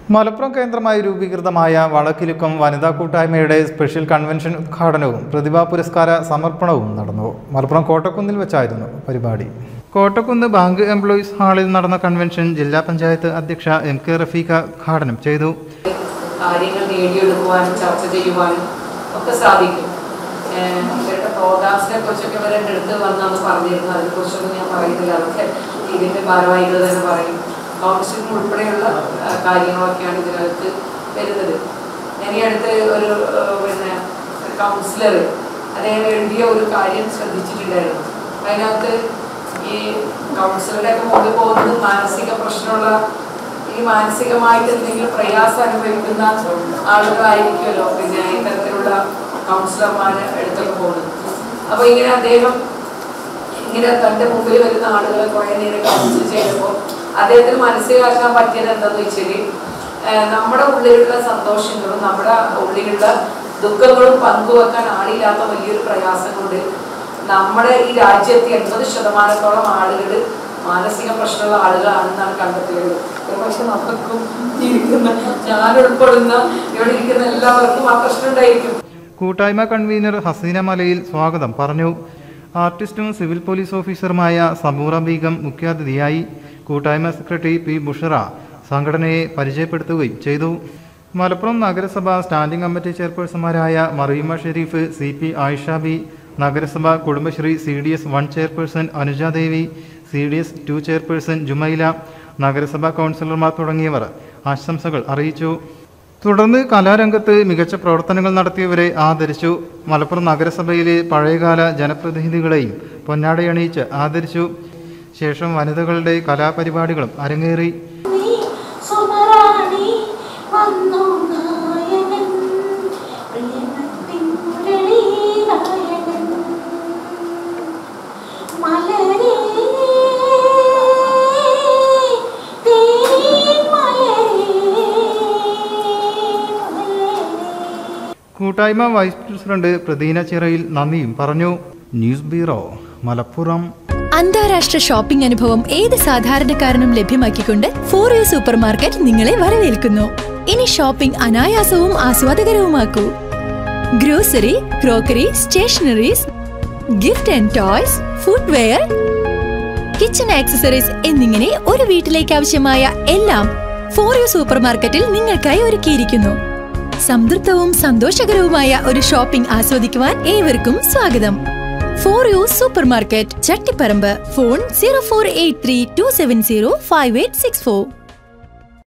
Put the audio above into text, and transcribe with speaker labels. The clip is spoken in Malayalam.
Speaker 1: മലപ്പുറം കേന്ദ്രമായി രൂപീകൃതമായ വളക്കിലുക്കം വനിതാ കൂട്ടായ്മയുടെ സ്പെഷ്യൽ കൺവെൻഷൻ ഉദ്ഘാടനവും പ്രതിഭാ പുരസ്കാര സമർപ്പണവും നടന്നു മലപ്പുറം കോട്ടക്കുന്നിൽ വെച്ചായിരുന്നു പരിപാടി കോട്ടക്കുന്ന് ബാങ്ക് എംപ്ലോയീസ് ഹാളിൽ നടന്ന കൺവെൻഷൻ ജില്ലാ പഞ്ചായത്ത് അധ്യക്ഷ എം കെ റഫീഖ ഉദ്ഘാടനം ചെയ്തു
Speaker 2: കാര്യങ്ങൾ നേടിയെടുക്കുവാനും ചർച്ച ചെയ്യുവാനും ഒക്കെ സാധിക്കും ഏഹ് ഇവരുടെ പ്രോഗ്രാംസിനെ കുറിച്ചൊക്കെ ഇവർ എൻ്റെ അടുത്ത് വന്നന്ന് പറഞ്ഞിരുന്നു അതിനെക്കുറിച്ചൊന്നും ഞാൻ പറയുന്നില്ല അതൊക്കെ ഇതിൻ്റെ ഭാരവാഹികൾ തന്നെ പറയും കൗൺസിലിംഗ് ഉൾപ്പെടെയുള്ള ആ, കാര്യങ്ങളൊക്കെയാണ് ഇതിനകത്ത് വരുന്നത് ഞാൻ ഈ അടുത്ത് ഒരു ആ, പിന്നെ കൗൺസിലർ അദ്ദേഹം എഴുതിയ ഒരു കാര്യം ശ്രദ്ധിച്ചിട്ടുണ്ടായിരുന്നു അതിനകത്ത് ഈ കൗൺസിലറുടെ ഒക്കെ മുകളിൽ പോകുന്നത് മാനസിക പ്രശ്നമുള്ള ഈ മാനസികമായിട്ട് എന്തെങ്കിലും പ്രയാസം അനുഭവിക്കുന്ന ആളുകളായിരിക്കുമല്ലോ പിന്നെ ഇത്തരത്തിലുള്ള കൗൺസിലർമാരെ എടുത്തൊക്കെ പോകുന്നത് അപ്പൊ ഇങ്ങനെ അദ്ദേഹം ഇങ്ങനെ തന്റെ മുമ്പിൽ വരുന്ന ആളുകളെ കുറെ നേരം കൗൺസിൽ ചെയ്തപ്പോൾ അദ്ദേഹത്തിന് മനസ്സിലാക്കാൻ പറ്റിയത് എന്താന്ന് വെച്ചാല് ഏഹ് നമ്മുടെ ഉള്ളിലുള്ള സന്തോഷങ്ങളും നമ്മുടെ ഉള്ളിലുള്ള ദുഃഖങ്ങളും പങ്കുവെക്കാൻ ആളില്ലാത്ത വലിയൊരു പ്രയാസം കൊണ്ട് നമ്മുടെ ഈ രാജ്യത്ത് എൺപത് ശതമാനത്തോളം ആളുകൾ മാനസിക പ്രശ്നമുള്ള ആളുകളാണെന്നാണ് കണ്ടെത്തിയത് പക്ഷെ നമുക്കും ഇരിക്കുന്ന ഞാൻ ഉൾപ്പെടുന്ന ഇവിടെ ഇരിക്കുന്ന എല്ലാവർക്കും ആ പ്രശ്നം ഉണ്ടായിരിക്കും
Speaker 1: കൂട്ടായ്മ കൺവീനർ ഹസീന മലയിൽ സ്വാഗതം പറഞ്ഞു ആർട്ടിസ്റ്റും സിവിൽ പോലീസ് ഓഫീസറുമായ സബൂറ ബീഗം മുഖ്യാതിഥിയായി കൂട്ടായ്മ സെക്രട്ടറി പി ബുഷറ സംഘടനയെ പരിചയപ്പെടുത്തുകയും ചെയ്തു മലപ്പുറം നഗരസഭ സ്റ്റാൻഡിംഗ് കമ്മിറ്റി ചെയർപേഴ്സൺമാരായ മറിയുമ ഷെരീഫ് സി പി ആയിഷ ബി നഗരസഭ Kudumbashree C D S one chairperson Anuja Devi C D S two chairperson Jumaila നഗരസഭാ കൗൺസിലർമാർ തുടങ്ങിയവർ ആശംസകൾ അറിയിച്ചു തുടർന്ന് കലാരംഗത്ത് മികച്ച പ്രവർത്തനങ്ങൾ നടത്തിയവരെ ആദരിച്ചു മലപ്പുറം നഗരസഭയിലെ പഴയകാല ജനപ്രതിനിധികളെയും പൊന്നാടയണിയിച്ച് ആദരിച്ചു ശേഷം വനിതകളുടെ കലാപരിപാടികളും അരങ്ങേറി
Speaker 3: നീ സുമറാണി വന്നു നായകൻ പ്രിയനത്തിൻ മുരളീനായകൻ മലരേ തേൻ മലരേ മലരേ
Speaker 1: കൂട്ടായ്മ വൈസ് പ്രസിഡന്റ് പ്രദീന ചിറയിൽ നന്ദിയും പറഞ്ഞു ന്യൂസ് ബ്യൂറോ മലപ്പുറം
Speaker 4: അന്താരാഷ്ട്ര ഷോപ്പിംഗ് അനുഭവം ഏത് സാധാരണക്കാരനും ലഭ്യമാക്കിക്കൊണ്ട് ഫോർ യു സൂപ്പർ മാർക്കറ്റ് നിങ്ങളെ വരവേൽക്കുന്നു ഇനി ഷോപ്പിംഗ് അനായാസവും ആസ്വാദകരവുമാക്കൂ grocery crockery stationeries gift and toys footwear kitchen accessories എന്നിങ്ങനെ ഒരു വീട്ടിലേക്ക് ആവശ്യമായ എല്ലാം ഫോർ യു സൂപ്പർ മാർക്കറ്റിൽ നിങ്ങൾക്കായി ഒരുക്കിയിരിക്കുന്നു സംതൃപ്തവും സന്തോഷകരവുമായ ഒരു ഷോപ്പിംഗ് ആസ്വദിക്കുവാൻ ഏവർക്കും സ്വാഗതം for you supermarket Chattiparamba phone zero four eight three two seven zero five eight six four